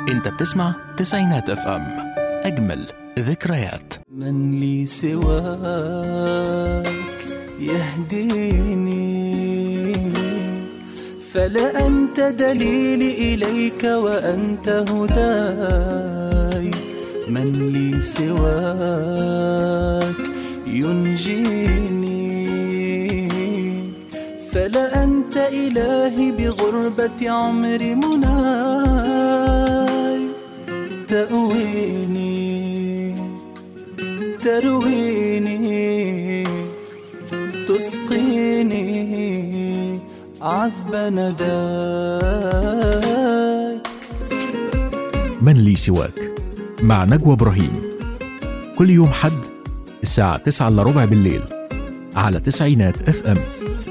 انت بتسمع تسعينات اف ام اجمل ذكريات من لي سواك يهديني فلا أنت دليلي إليك وأنت هداي من لي سواك ينجيني فلا أنت إلهي بغربة عمري مناي تأويني ترويني تسقيني عذب نداك من لي سواك مع نجوى ابراهيم كل يوم حد الساعة 9 الا ربع بالليل على تسعينات اف ام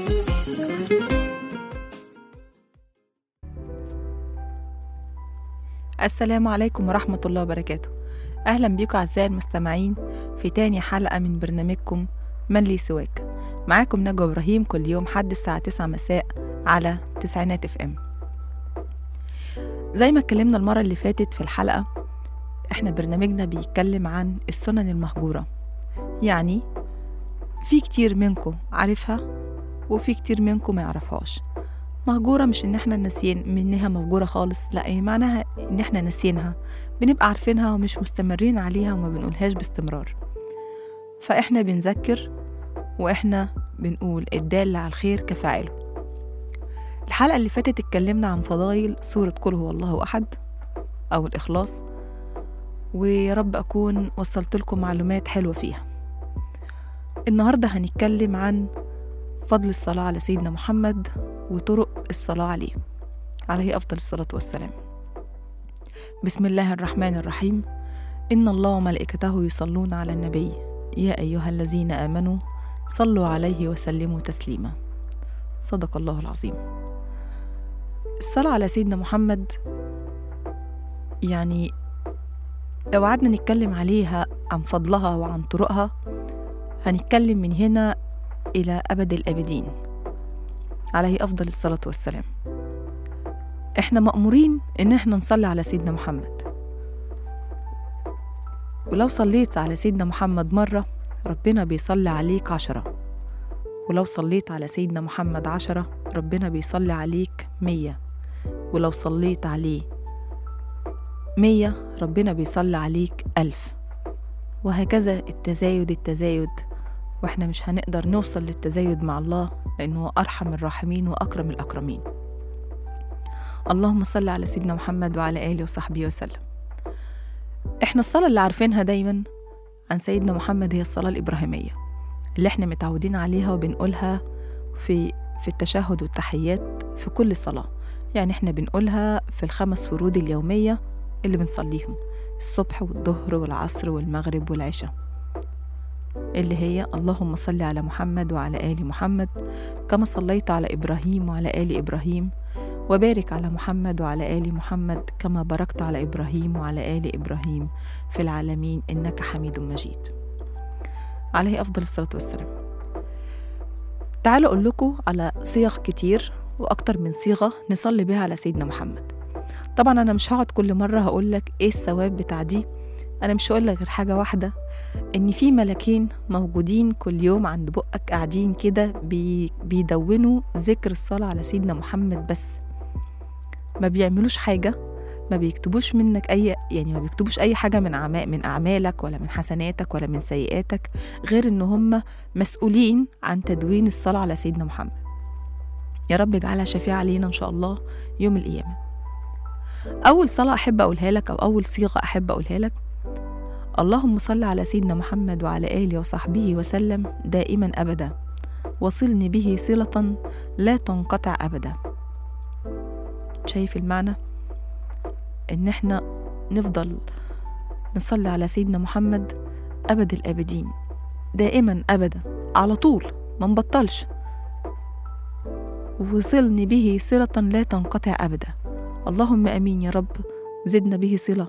السلام عليكم ورحمة الله وبركاته أهلا بيكم أعزائي المستمعين في تاني حلقة من برنامجكم من لي سواك معاكم نجوى إبراهيم كل يوم حد الساعة 9 مساء على تسعينات اف ام زي ما اتكلمنا المرة اللي فاتت في الحلقة احنا برنامجنا بيتكلم عن السنن المهجورة يعني في كتير منكم عارفها وفي كتير منكم ما يعرفهاش مهجورة مش ان احنا ناسيين منها مهجورة خالص لا هي معناها ان احنا ناسيينها بنبقى عارفينها ومش مستمرين عليها وما بنقولهاش باستمرار فاحنا بنذكر واحنا بنقول الدال على الخير كفاعله الحلقة اللي فاتت اتكلمنا عن فضايل سورة قل هو الله أحد أو الإخلاص ويا رب أكون وصلت لكم معلومات حلوة فيها النهاردة هنتكلم عن فضل الصلاة على سيدنا محمد وطرق الصلاة عليه عليه أفضل الصلاة والسلام بسم الله الرحمن الرحيم إن الله وملائكته يصلون على النبي يا أيها الذين آمنوا صلوا عليه وسلموا تسليما صدق الله العظيم الصلاة على سيدنا محمد يعني لو قعدنا نتكلم عليها عن فضلها وعن طرقها هنتكلم من هنا إلى أبد الآبدين عليه أفضل الصلاة والسلام إحنا مأمورين إن إحنا نصلي على سيدنا محمد ولو صليت على سيدنا محمد مرة ربنا بيصلي عليك عشرة ولو صليت على سيدنا محمد عشرة ربنا بيصلي عليك مية ولو صليت عليه مية ربنا بيصلي عليك ألف وهكذا التزايد التزايد واحنا مش هنقدر نوصل للتزايد مع الله لأنه أرحم الراحمين وأكرم الأكرمين اللهم صل على سيدنا محمد وعلى آله وصحبه وسلم احنا الصلاة اللي عارفينها دايما عن سيدنا محمد هي الصلاة الإبراهيمية اللي احنا متعودين عليها وبنقولها في في التشهد والتحيات في كل صلاة يعني احنا بنقولها في الخمس فروض اليومية اللي بنصليهم الصبح والظهر والعصر والمغرب والعشاء اللي هي اللهم صل على محمد وعلى آل محمد كما صليت على إبراهيم وعلى آل إبراهيم وبارك على محمد وعلى آل محمد كما باركت على إبراهيم وعلى آل إبراهيم في العالمين إنك حميد مجيد عليه أفضل الصلاة والسلام تعالوا أقول لكم على صيغ كتير وأكتر من صيغة نصلي بها على سيدنا محمد طبعا أنا مش هقعد كل مرة هقول لك إيه الثواب بتاع دي أنا مش هقول لك غير حاجة واحدة إن في ملاكين موجودين كل يوم عند بقك قاعدين كده بي بيدونوا ذكر الصلاة على سيدنا محمد بس ما بيعملوش حاجة ما بيكتبوش منك أي يعني ما بيكتبوش أي حاجة من أعمال من أعمالك ولا من حسناتك ولا من سيئاتك غير إن هم مسؤولين عن تدوين الصلاة على سيدنا محمد يا رب اجعلها شفيعة علينا إن شاء الله يوم القيامة أول صلاة أحب أقولها لك أو أول صيغة أحب أقولها لك اللهم صل على سيدنا محمد وعلى آله وصحبه وسلم دائما أبدا وصلني به صلة لا تنقطع أبدا شايف المعنى إن إحنا نفضل نصلي على سيدنا محمد أبد الآبدين دائما أبدا على طول ما نبطلش وصلني به صلة لا تنقطع أبدا اللهم أمين يا رب زدنا به صلة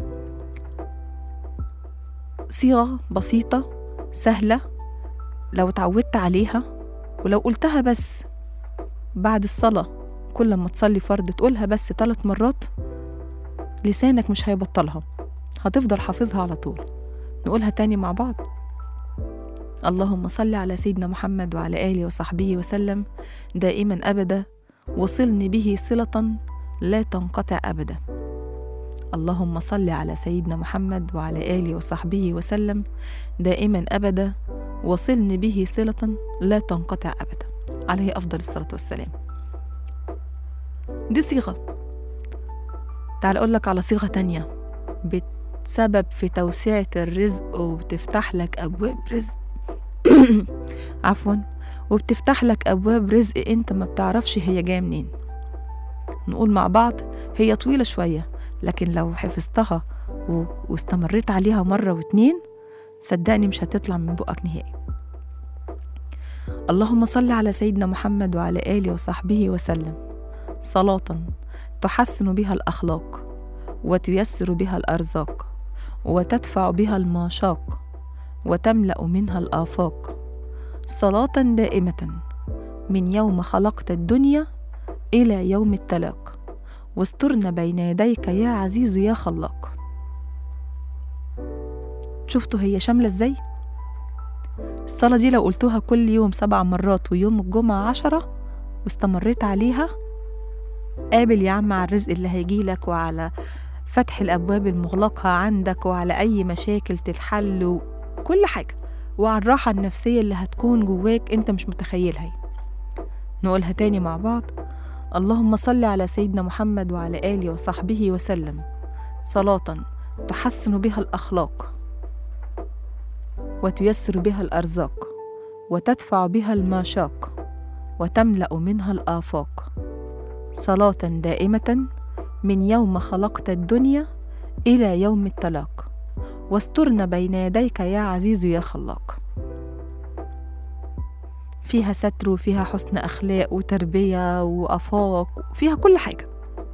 صيغة بسيطة سهلة لو اتعودت عليها ولو قلتها بس بعد الصلاة كل ما تصلي فرض تقولها بس ثلاث مرات لسانك مش هيبطلها هتفضل حافظها على طول نقولها تاني مع بعض اللهم صل على سيدنا محمد وعلى آله وصحبه وسلم دائما أبدا وصلني به صلة لا تنقطع أبدا اللهم صل على سيدنا محمد وعلى آله وصحبه وسلم دائما أبدا وصلني به صلة لا تنقطع أبدا عليه أفضل الصلاة والسلام دي صيغة تعال أقول لك على صيغة تانية بتسبب في توسعة الرزق وبتفتح لك أبواب رزق عفوا وبتفتح لك أبواب رزق أنت ما بتعرفش هي جاية منين نقول مع بعض هي طويلة شوية لكن لو حفظتها و... واستمريت عليها مرة واتنين صدقني مش هتطلع من بقك نهائي اللهم صل على سيدنا محمد وعلى آله وصحبه وسلم صلاة تحسن بها الأخلاق وتيسر بها الأرزاق وتدفع بها الماشاق وتملأ منها الآفاق صلاة دائمة من يوم خلقت الدنيا إلى يوم التلاق واسترن بين يديك يا عزيز يا خلاق شفتوا هي شاملة ازاي؟ الصلاة دي لو قلتوها كل يوم سبع مرات ويوم الجمعة عشرة واستمريت عليها قابل يا عم على الرزق اللي هيجيلك وعلى فتح الأبواب المغلقة عندك وعلى أي مشاكل تتحل وكل حاجة وعلى الراحة النفسية اللي هتكون جواك أنت مش متخيلها نقولها تاني مع بعض اللهم صل على سيدنا محمد وعلى آله وصحبه وسلم صلاة تحسن بها الأخلاق وتيسر بها الأرزاق وتدفع بها الماشاق وتملأ منها الآفاق صلاة دائمة من يوم خلقت الدنيا إلى يوم التلاق واسترن بين يديك يا عزيز يا خلاق فيها ستر وفيها حسن أخلاق وتربية وأفاق وفيها كل حاجة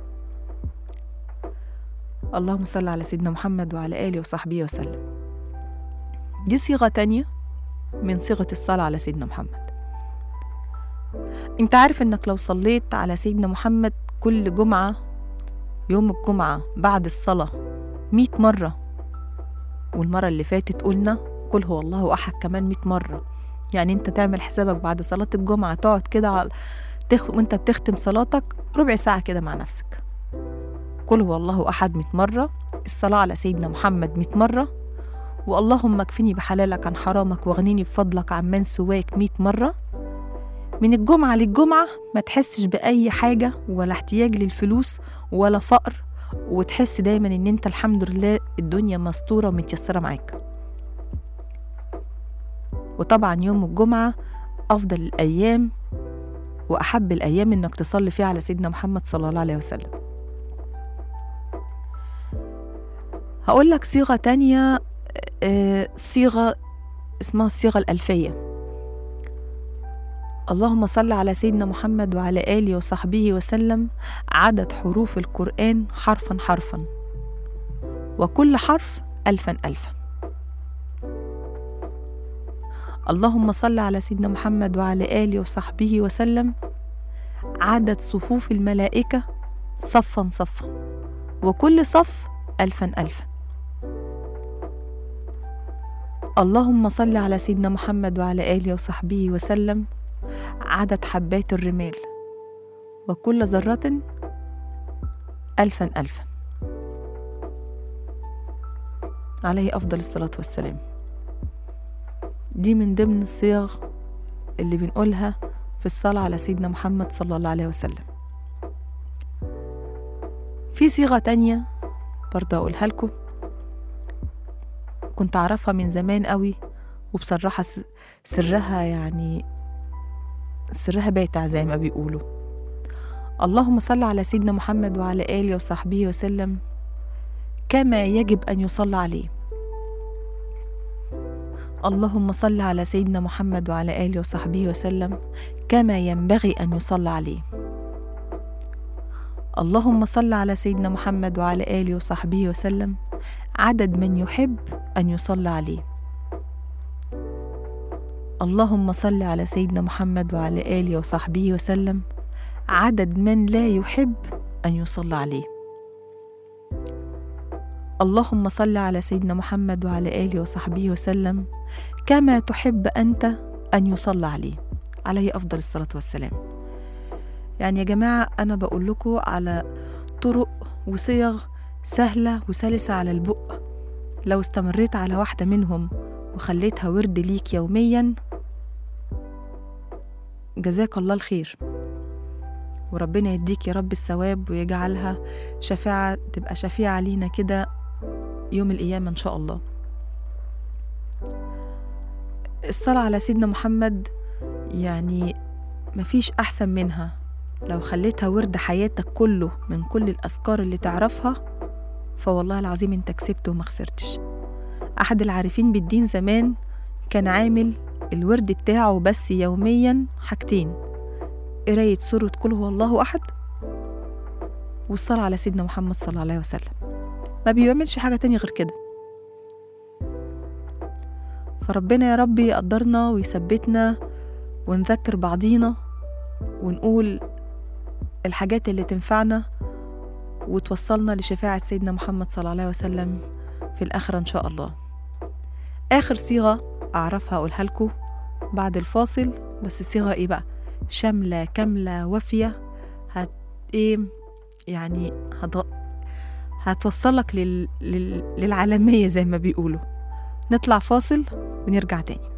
اللهم صل على سيدنا محمد وعلى آله وصحبه وسلم دي صيغة تانية من صيغة الصلاة على سيدنا محمد انت عارف انك لو صليت على سيدنا محمد كل جمعة يوم الجمعة بعد الصلاة مئة مرة والمرة اللي فاتت قلنا قل هو الله أحد كمان مئة مرة يعني انت تعمل حسابك بعد صلاة الجمعة تقعد كده على تخ... وانت بتختم صلاتك ربع ساعة كده مع نفسك قل هو الله أحد مئة مرة الصلاة على سيدنا محمد مئة مرة واللهم اكفني بحلالك عن حرامك واغنيني بفضلك عن من سواك مئة مرة من الجمعة للجمعة ما تحسش بأي حاجة ولا احتياج للفلوس ولا فقر وتحس دايما ان انت الحمد لله الدنيا مستورة ومتيسرة معاك وطبعا يوم الجمعة أفضل الأيام وأحب الأيام إنك تصلي فيها على سيدنا محمد صلى الله عليه وسلم هقول لك صيغة تانية آه، صيغة اسمها الصيغة الألفية اللهم صل على سيدنا محمد وعلى آله وصحبه وسلم عدد حروف القرآن حرفا حرفا وكل حرف ألفا ألفا اللهم صل على سيدنا محمد وعلى آله وصحبه وسلم عدد صفوف الملائكة صفا صفا وكل صف ألفا ألفا اللهم صل على سيدنا محمد وعلى آله وصحبه وسلم عدد حبات الرمال وكل ذرة ألفا ألفا عليه أفضل الصلاة والسلام دي من ضمن الصيغ اللي بنقولها في الصلاة على سيدنا محمد صلى الله عليه وسلم في صيغة تانية برضه أقولها لكم كنت أعرفها من زمان قوي وبصراحة س- سرها يعني سرها باتع زي ما بيقولوا اللهم صل على سيدنا محمد وعلى آله وصحبه وسلم كما يجب أن يصلى عليه اللهم صل على سيدنا محمد وعلى آله وصحبه وسلم كما ينبغي أن يصلى عليه اللهم صل على سيدنا محمد وعلى آله وصحبه وسلم عدد من يحب أن يصلى عليه اللهم صل على سيدنا محمد وعلى آله وصحبه وسلم عدد من لا يحب أن يصلى عليه اللهم صل على سيدنا محمد وعلى آله وصحبه وسلم كما تحب أنت أن يصلى عليه عليه أفضل الصلاة والسلام يعني يا جماعة أنا بقول لكم على طرق وصيغ سهلة وسلسة على البق لو استمريت على واحدة منهم وخليتها ورد ليك يوميا جزاك الله الخير وربنا يديك يا رب الثواب ويجعلها شفاعة تبقى شفيعة لينا كده يوم القيامة إن شاء الله الصلاة على سيدنا محمد يعني مفيش أحسن منها لو خليتها ورد حياتك كله من كل الأذكار اللي تعرفها فوالله العظيم انت كسبت وما خسرتش أحد العارفين بالدين زمان كان عامل الورد بتاعه بس يوميا حاجتين قراية سورة قل هو الله أحد والصلاة على سيدنا محمد صلى الله عليه وسلم ما بيعملش حاجة تانية غير كده فربنا يا رب يقدرنا ويثبتنا ونذكر بعضينا ونقول الحاجات اللي تنفعنا وتوصلنا لشفاعة سيدنا محمد صلى الله عليه وسلم في الآخرة إن شاء الله آخر صيغة أعرفها أقولها لكم بعد الفاصل بس الصيغة إيه بقى شاملة كاملة وافية هت إيه يعني هت... هتوصلك لل... لل... للعالمية زي ما بيقولوا نطلع فاصل ونرجع تاني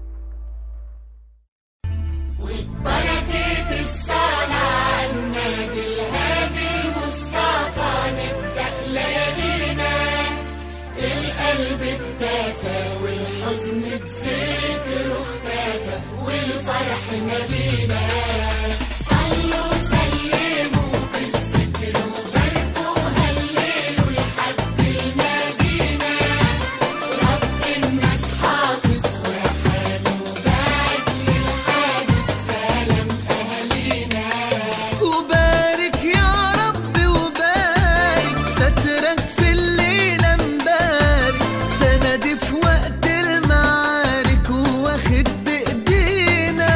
بركة الصلاة على النبي الهادي المصطفى نبدأ ليالينا القلب اكتفى والحزن بذكره اختفى والفرح مدينة صلوا سلموا بالذكر وباركوا هللوا لحد المدينة رب الناس حافظ وحاله بعد للحادث سلام أهالينا وبارك يا رب وبارك سترك في الليلة مبارك سندي في وقت المعارك واخد بإيدينا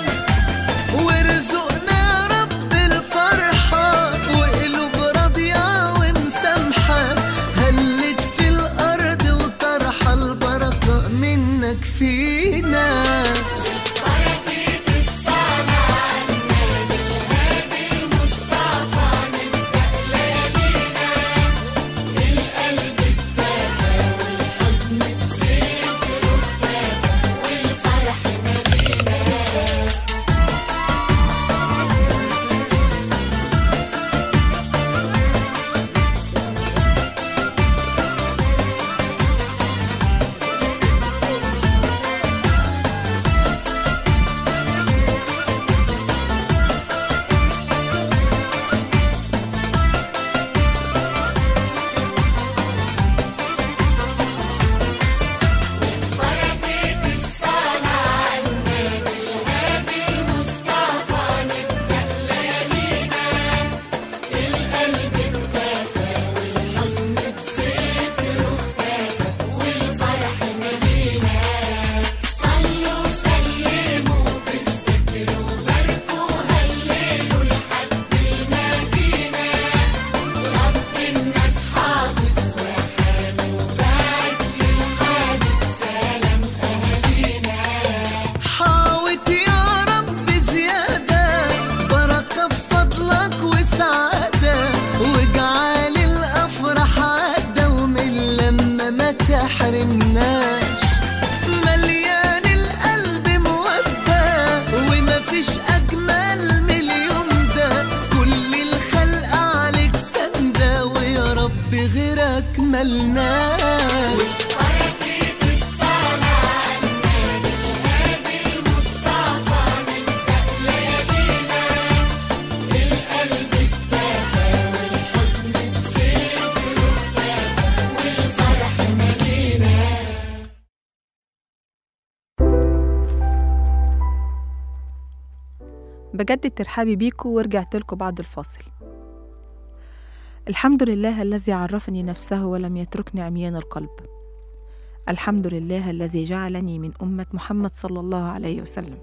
وارزقنا يا رب الفرحة وقلوب راضية ومسامحة هلت في الأرض وطرحة البركة منك فينا بركة الصلاة على النبي الهادي المصطفى نبدأ ليالينا القلب اكتفى والحزن بذكره اختفى والفرح مدينة بركة الصلاة على النبي الهادي المصطفى نبدأ ليالينا القلب اكتفى والحزن بذكره اختفى والفرح مدينة صلوا سلموا بالذكر وباركوا هللوا لحد المدينة رب الناس حافظ وحاله بعد للحادث سلام أهالينا حاوت يا رب زيادة بركة في فضلك وسعادة واجعل الأفراح عادة ومن لما ما تحرمناش مليان القلب مودة ومفيش أجمل من اليوم ده كل الخلق عليك سندة ويا رب غيرك ملناش بركة الصلاة على النبي الهادي المصطفى نبدأ ليالينا القلب اكتفى والحزن بذكره اختفى والفرح مدينة بجدد ترحابي بيكم ورجعت لكم بعد الفاصل الحمد لله الذي عرفني نفسه ولم يتركني عميان القلب الحمد لله الذي جعلني من أمة محمد صلى الله عليه وسلم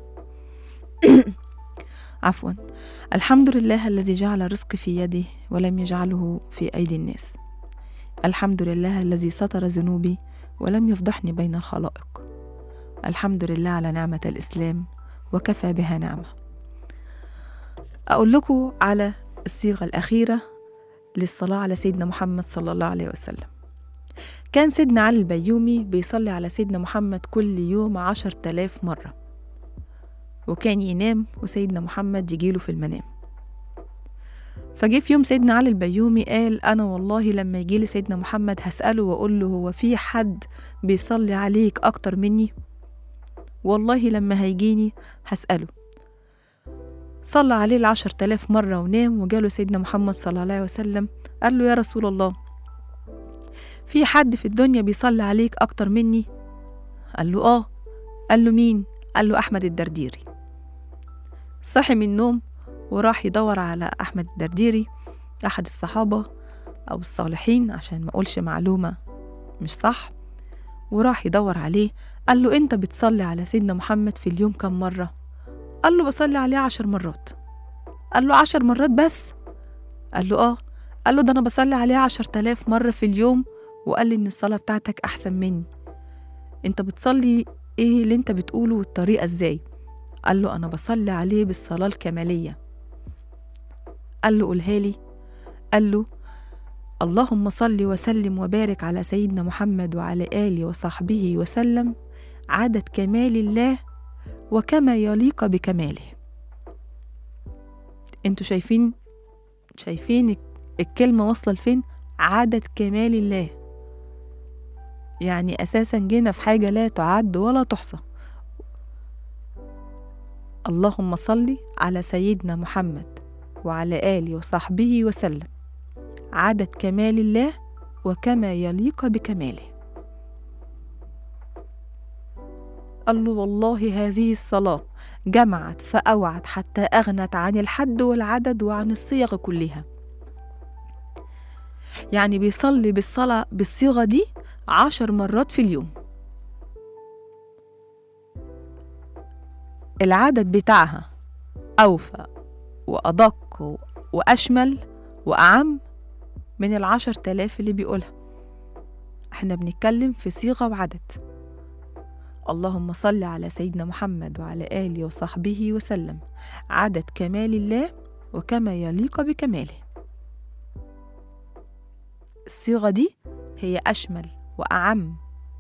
عفوا الحمد لله الذي جعل الرزق في يده ولم يجعله في أيدي الناس الحمد لله الذي ستر ذنوبي ولم يفضحني بين الخلائق الحمد لله على نعمة الإسلام وكفى بها نعمة أقول لكم على الصيغة الأخيرة للصلاة على سيدنا محمد صلى الله عليه وسلم كان سيدنا علي البيومي بيصلي على سيدنا محمد كل يوم عشر تلاف مرة وكان ينام وسيدنا محمد يجيله في المنام فجه في يوم سيدنا علي البيومي قال أنا والله لما يجيلي سيدنا محمد هسأله وأقول له هو في حد بيصلي عليك أكتر مني والله لما هيجيني هسأله صلى عليه العشر تلاف مرة ونام وجاله سيدنا محمد صلى الله عليه وسلم قال له يا رسول الله في حد في الدنيا بيصلي عليك أكتر مني قال له آه قال له مين قال له أحمد الدرديري صحي من النوم وراح يدور على أحمد الدرديري أحد الصحابة أو الصالحين عشان ما أقولش معلومة مش صح وراح يدور عليه قال له أنت بتصلي على سيدنا محمد في اليوم كم مرة قال له بصلي عليه عشر مرات قال له عشر مرات بس قال له آه قال له ده أنا بصلي عليه عشر تلاف مرة في اليوم وقال لي إن الصلاة بتاعتك أحسن مني أنت بتصلي إيه اللي أنت بتقوله والطريقة إزاي قال له أنا بصلي عليه بالصلاة الكمالية قال له قولها لي قال له اللهم صل وسلم وبارك على سيدنا محمد وعلى آله وصحبه وسلم عدد كمال الله وكما يليق بكماله انتوا شايفين شايفين الكلمة واصلة لفين عدد كمال الله يعني أساسا جينا في حاجة لا تعد ولا تحصى اللهم صل على سيدنا محمد وعلى آله وصحبه وسلم عدد كمال الله وكما يليق بكماله قال له والله هذه الصلاة جمعت فأوعت حتى أغنت عن الحد والعدد وعن الصيغ كلها يعني بيصلي بالصلاة بالصيغة دي عشر مرات في اليوم العدد بتاعها أوفى وأدق وأشمل وأعم من العشر تلاف اللي بيقولها احنا بنتكلم في صيغة وعدد اللهم صل على سيدنا محمد وعلى آله وصحبه وسلم عدد كمال الله وكما يليق بكماله الصيغة دي هي أشمل وأعم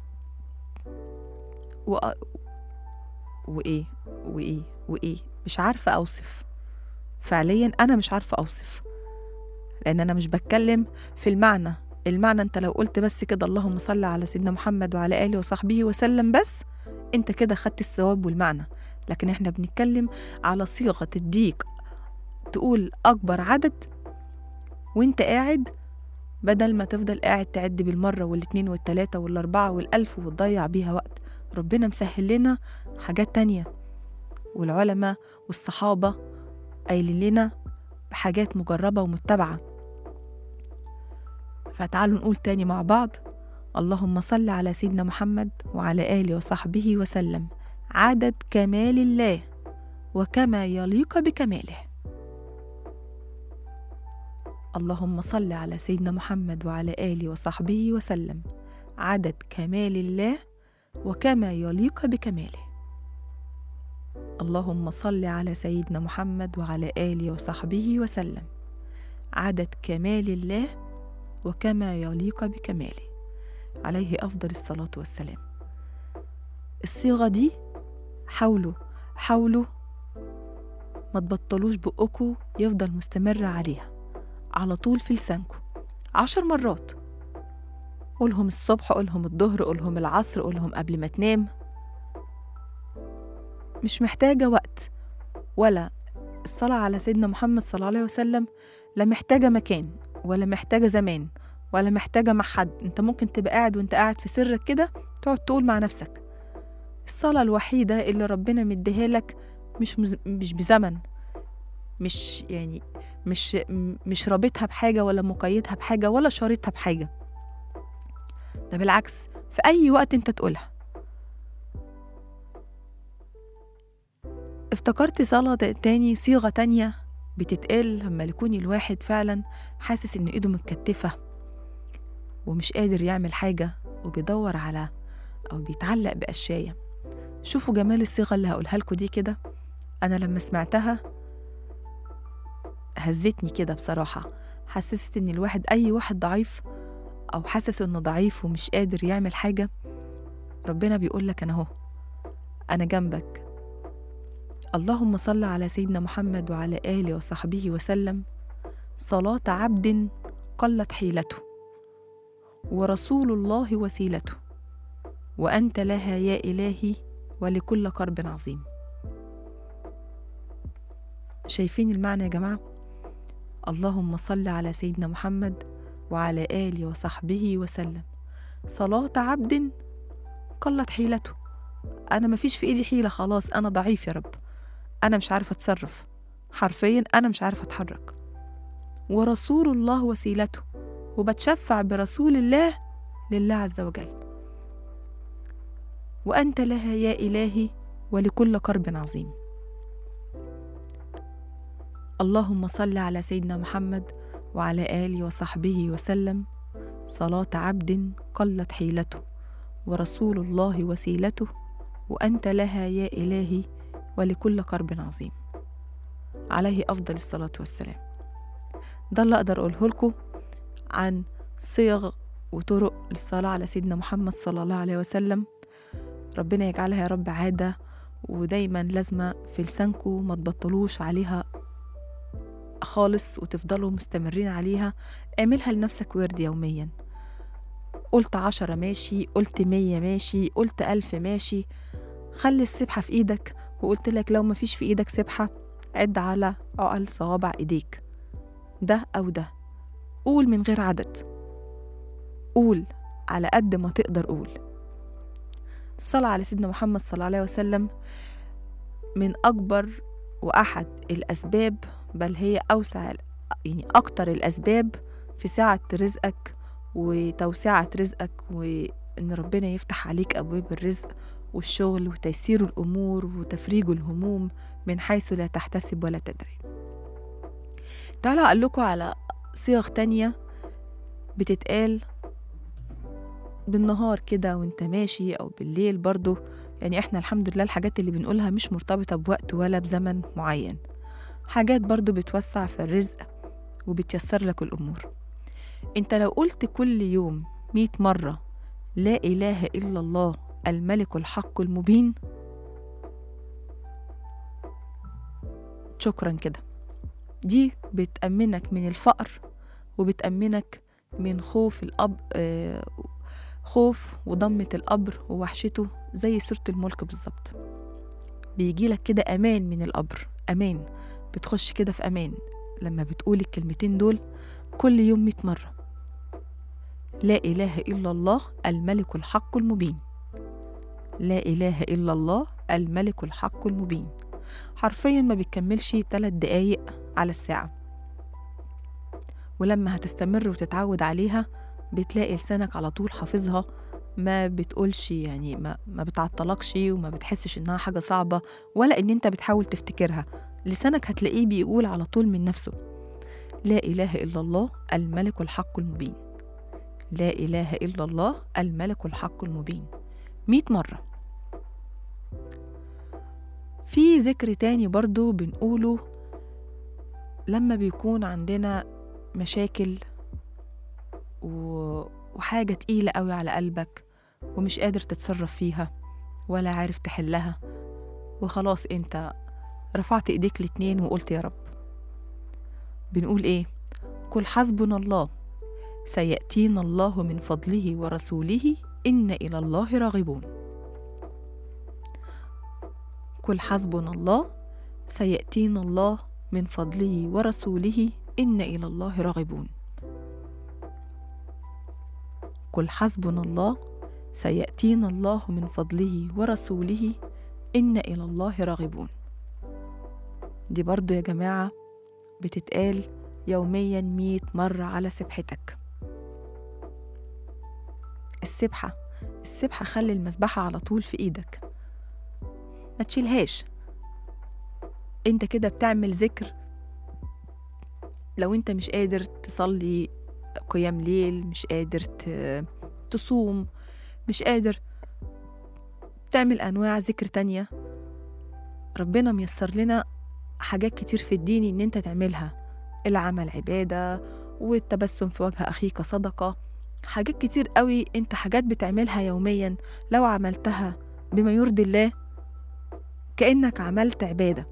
وأ... وإيه وإيه وإيه مش عارفة أوصف فعليا أنا مش عارفة أوصف لأن أنا مش بتكلم في المعنى المعنى أنت لو قلت بس كده اللهم صل على سيدنا محمد وعلى آله وصحبه وسلم بس أنت كده خدت الثواب والمعنى لكن إحنا بنتكلم على صيغة تديك تقول أكبر عدد وأنت قاعد بدل ما تفضل قاعد تعد بالمرة والاتنين والتلاتة والأربعة والألف وتضيع بيها وقت ربنا مسهل لنا حاجات تانية والعلماء والصحابة قايلين لنا بحاجات مجربة ومتبعة فتعالوا نقول تاني مع بعض اللهم صل على سيدنا محمد وعلى آله وصحبه وسلم عدد كمال الله وكما يليق بكماله اللهم صل على سيدنا محمد وعلى آله وصحبه وسلم عدد كمال الله وكما يليق بكماله اللهم صل على سيدنا محمد وعلى آله وصحبه وسلم عدد كمال الله وكما يليق بكماله عليه أفضل الصلاة والسلام الصيغة دي حاولوا حاولوا ما تبطلوش بقكوا يفضل مستمر عليها على طول في لسانكم عشر مرات قولهم الصبح قولهم الظهر قولهم العصر قولهم قبل ما تنام مش محتاجة وقت ولا الصلاة على سيدنا محمد صلى الله عليه وسلم لا محتاجة مكان ولا محتاجة زمان ولا محتاجة مع حد انت ممكن تبقى قاعد وانت قاعد في سرك كده تقعد تقول مع نفسك الصلاة الوحيدة اللي ربنا مديها لك مش مز... مش بزمن مش يعني مش مش رابطها بحاجة ولا مقيدها بحاجة ولا شارطها بحاجة ده بالعكس في أي وقت انت تقولها افتكرت صلاة تاني صيغة تانية بتتقال لما يكون الواحد فعلا حاسس ان ايده متكتفة ومش قادر يعمل حاجة وبيدور على أو بيتعلق بأشياء شوفوا جمال الصيغة اللي هقولها لكم دي كده أنا لما سمعتها هزتني كده بصراحة حسست إن الواحد أي واحد ضعيف أو حاسس إنه ضعيف ومش قادر يعمل حاجة ربنا بيقول لك أنا أهو أنا جنبك اللهم صل على سيدنا محمد وعلى آله وصحبه وسلم صلاة عبد قلت حيلته ورسول الله وسيلته وأنت لها يا إلهي ولكل كرب عظيم شايفين المعنى يا جماعة اللهم صل على سيدنا محمد وعلى آله وصحبه وسلم صلاة عبد قلت حيلته أنا مفيش في إيدي حيلة خلاص أنا ضعيف يا رب أنا مش عارفة أتصرف حرفيا أنا مش عارفة أتحرك ورسول الله وسيلته وبتشفع برسول الله لله عز وجل وأنت لها يا إلهي ولكل كرب عظيم اللهم صل على سيدنا محمد وعلى آله وصحبه وسلم صلاة عبد قلت حيلته ورسول الله وسيلته وأنت لها يا إلهي ولكل كرب عظيم عليه أفضل الصلاة والسلام ده اللي أقدر أقوله لكم عن صيغ وطرق للصلاة على سيدنا محمد صلى الله عليه وسلم ربنا يجعلها يا رب عادة ودايما لازمة في لسانكم ما تبطلوش عليها خالص وتفضلوا مستمرين عليها اعملها لنفسك ورد يوميا قلت عشرة ماشي قلت مية ماشي قلت ألف ماشي خلي السبحة في إيدك وقلت لك لو مفيش في إيدك سبحة عد على عقل صوابع إيديك ده أو ده قول من غير عدد قول على قد ما تقدر قول الصلاة على سيدنا محمد صلى الله عليه وسلم من أكبر وأحد الأسباب بل هي أوسع يعني أكتر الأسباب في سعة رزقك وتوسعة رزقك وإن ربنا يفتح عليك أبواب الرزق والشغل وتيسير الأمور وتفريج الهموم من حيث لا تحتسب ولا تدري تعالوا أقول لكم على صيغ تانية بتتقال بالنهار كده وانت ماشي أو بالليل برضو يعني احنا الحمد لله الحاجات اللي بنقولها مش مرتبطة بوقت ولا بزمن معين حاجات برضو بتوسع في الرزق وبتيسر لك الأمور انت لو قلت كل يوم مئة مرة لا إله إلا الله الملك الحق المبين شكرا كده دي بتأمنك من الفقر وبتأمنك من خوف الأب آه خوف وضمة القبر ووحشته زي سورة الملك بالظبط بيجيلك كده أمان من القبر أمان بتخش كده في أمان لما بتقول الكلمتين دول كل يوم مئة مرة لا إله إلا الله الملك الحق المبين لا إله إلا الله الملك الحق المبين حرفيا ما بتكملش تلات دقايق على الساعة ولما هتستمر وتتعود عليها بتلاقي لسانك على طول حافظها ما بتقولش يعني ما, ما بتعطلكش وما بتحسش انها حاجة صعبة ولا ان انت بتحاول تفتكرها لسانك هتلاقيه بيقول على طول من نفسه لا إله إلا الله الملك الحق المبين لا إله إلا الله الملك الحق المبين مئة مرة في ذكر تاني برضو بنقوله لما بيكون عندنا مشاكل و... وحاجة تقيلة قوي على قلبك ومش قادر تتصرف فيها ولا عارف تحلها وخلاص انت رفعت ايديك الاتنين وقلت يا رب بنقول ايه قل حسبنا الله سيأتينا الله من فضله ورسوله إن إلى الله راغبون قل حسبنا الله سيأتينا الله من فضله ورسوله إن إلى الله راغبون قل حسبنا الله سيأتينا الله من فضله ورسوله إن إلى الله راغبون دي برضو يا جماعة بتتقال يوميا مية مرة على سبحتك السبحة السبحة خلي المسبحة على طول في إيدك ما تشيلهاش انت كده بتعمل ذكر لو انت مش قادر تصلي قيام ليل مش قادر ت- تصوم مش قادر تعمل أنواع ذكر تانية ربنا ميسر لنا حاجات كتير في الدين إن أنت تعملها العمل عبادة والتبسم في وجه أخيك صدقة حاجات كتير قوي أنت حاجات بتعملها يوميا لو عملتها بما يرضي الله كأنك عملت عبادة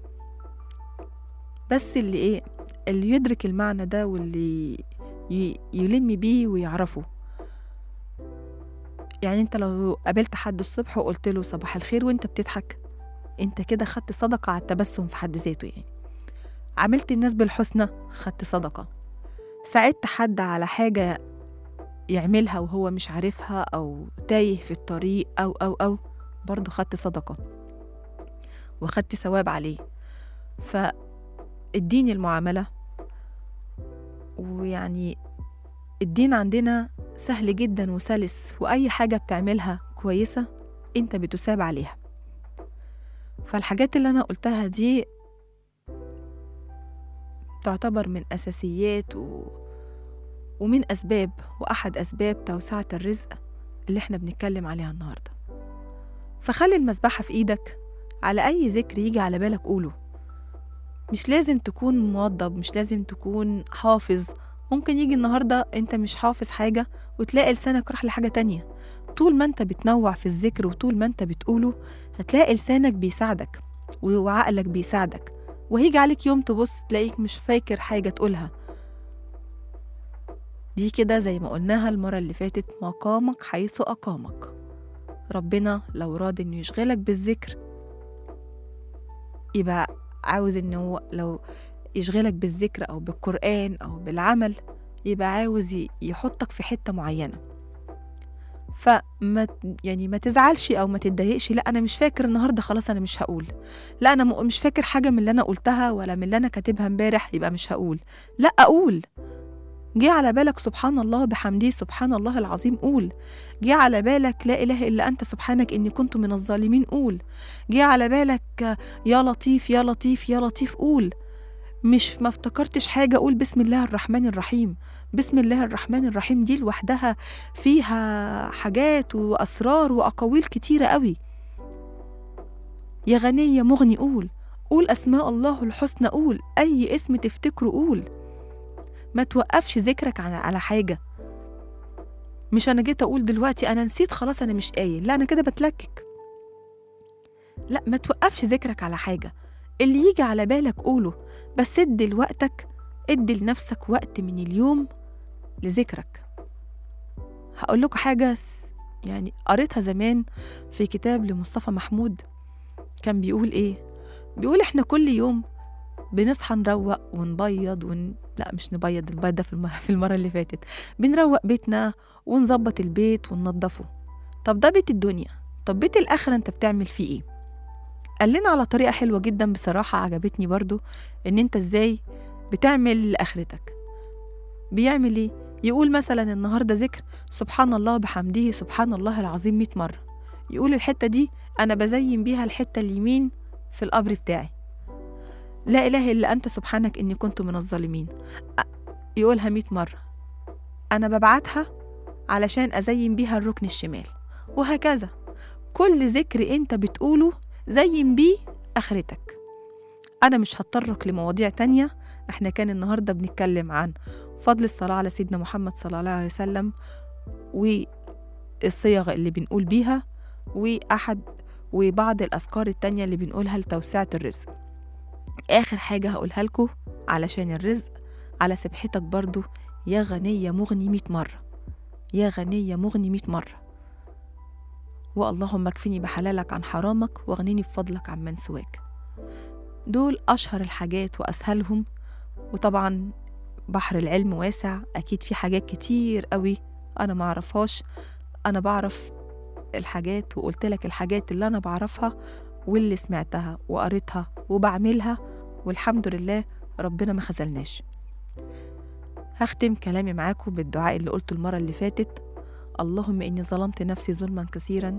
بس اللي إيه اللي يدرك المعنى ده واللي ي- يلم بيه ويعرفه يعني انت لو قابلت حد الصبح وقلت له صباح الخير وانت بتضحك انت كده خدت صدقة على التبسم في حد ذاته يعني عملت الناس بالحسنى خدت صدقة ساعدت حد على حاجة يعملها وهو مش عارفها أو تايه في الطريق أو أو أو برضه خدت صدقة وخدت ثواب عليه فالدين المعاملة ويعني الدين عندنا سهل جدا وسلس وأي حاجة بتعملها كويسة أنت بتساب عليها فالحاجات اللي أنا قلتها دي تعتبر من أساسيات و... ومن أسباب وأحد أسباب توسعة الرزق اللي احنا بنتكلم عليها النهاردة فخلي المسبحة في إيدك على أي ذكر يجي على بالك قوله مش لازم تكون موضب مش لازم تكون حافظ ممكن يجي النهاردة انت مش حافظ حاجة وتلاقي لسانك راح لحاجة تانية طول ما انت بتنوع في الذكر وطول ما انت بتقوله هتلاقي لسانك بيساعدك وعقلك بيساعدك وهيجي عليك يوم تبص تلاقيك مش فاكر حاجة تقولها دي كده زي ما قلناها المرة اللي فاتت مقامك حيث أقامك ربنا لو راد إنه يشغلك بالذكر يبقى عاوز إنه لو يشغلك بالذكر أو بالقرآن أو بالعمل يبقى عاوز ي- يحطك في حتة معينة فما ت- يعني ما تزعلش او ما تتضايقش لا انا مش فاكر النهارده خلاص انا مش هقول لا انا م- مش فاكر حاجه من اللي انا قلتها ولا من اللي انا كاتبها امبارح يبقى مش هقول لا اقول جه على بالك سبحان الله بحمده سبحان الله العظيم قول جه على بالك لا اله الا انت سبحانك اني كنت من الظالمين قول جه على بالك يا لطيف يا لطيف يا لطيف قول مش ما افتكرتش حاجه قول بسم الله الرحمن الرحيم بسم الله الرحمن الرحيم دي لوحدها فيها حاجات واسرار واقاويل كتيره قوي يا غني يا مغني قول قول اسماء الله الحسنى قول اي اسم تفتكره قول ما توقفش ذكرك على على حاجه مش انا جيت اقول دلوقتي انا نسيت خلاص انا مش قايل لا انا كده بتلكك لا ما توقفش ذكرك على حاجه اللي يجي على بالك قوله بس ادي لوقتك ادي لنفسك وقت من اليوم لذكرك هقول لكم حاجه س- يعني قريتها زمان في كتاب لمصطفى محمود كان بيقول ايه بيقول احنا كل يوم بنصحى نروق ونبيض ون... لا مش نبيض البيض ده في, الم... في المره اللي فاتت بنروق بيتنا ونظبط البيت وننضفه طب ده بيت الدنيا طب بيت الاخره انت بتعمل فيه ايه قال لنا على طريقه حلوه جدا بصراحه عجبتني برضو ان انت ازاي بتعمل لاخرتك بيعمل ايه يقول مثلا النهارده ذكر سبحان الله بحمده سبحان الله العظيم 100 مره يقول الحته دي انا بزين بيها الحته اليمين في القبر بتاعي لا اله الا انت سبحانك اني كنت من الظالمين أ- يقولها 100 مره انا ببعتها علشان ازين بيها الركن الشمال وهكذا كل ذكر انت بتقوله زين بيه اخرتك انا مش هتطرق لمواضيع تانية احنا كان النهارده بنتكلم عن فضل الصلاه على سيدنا محمد صلى الله عليه وسلم والصيغ اللي بنقول بيها واحد وبعض الاذكار التانية اللي بنقولها لتوسعه الرزق اخر حاجه هقولها لكم علشان الرزق على سبحتك برضو يا غني يا مغني مئة مرة يا غني يا مغني مئة مرة واللهم اكفني بحلالك عن حرامك واغنني بفضلك عن من سواك دول أشهر الحاجات وأسهلهم وطبعا بحر العلم واسع أكيد في حاجات كتير قوي أنا معرفهاش أنا بعرف الحاجات وقلت لك الحاجات اللي أنا بعرفها واللي سمعتها وقريتها وبعملها والحمد لله ربنا ما خذلناش هختم كلامي معاكم بالدعاء اللي قلته المرة اللي فاتت اللهم إني ظلمت نفسي ظلما كثيرا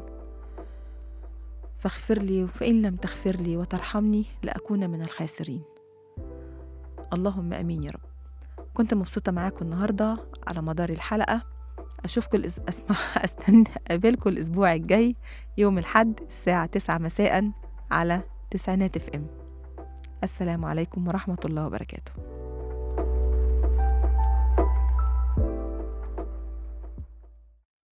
فاغفر لي فإن لم تغفر لي وترحمني لأكون من الخاسرين اللهم أمين يا رب كنت مبسوطة معاكم النهاردة على مدار الحلقة أشوفكم الأس... أسمع أستنى أقابلكم الأسبوع الجاي يوم الحد الساعة 9 مساء على تسعينات اف ام السلام عليكم ورحمة الله وبركاته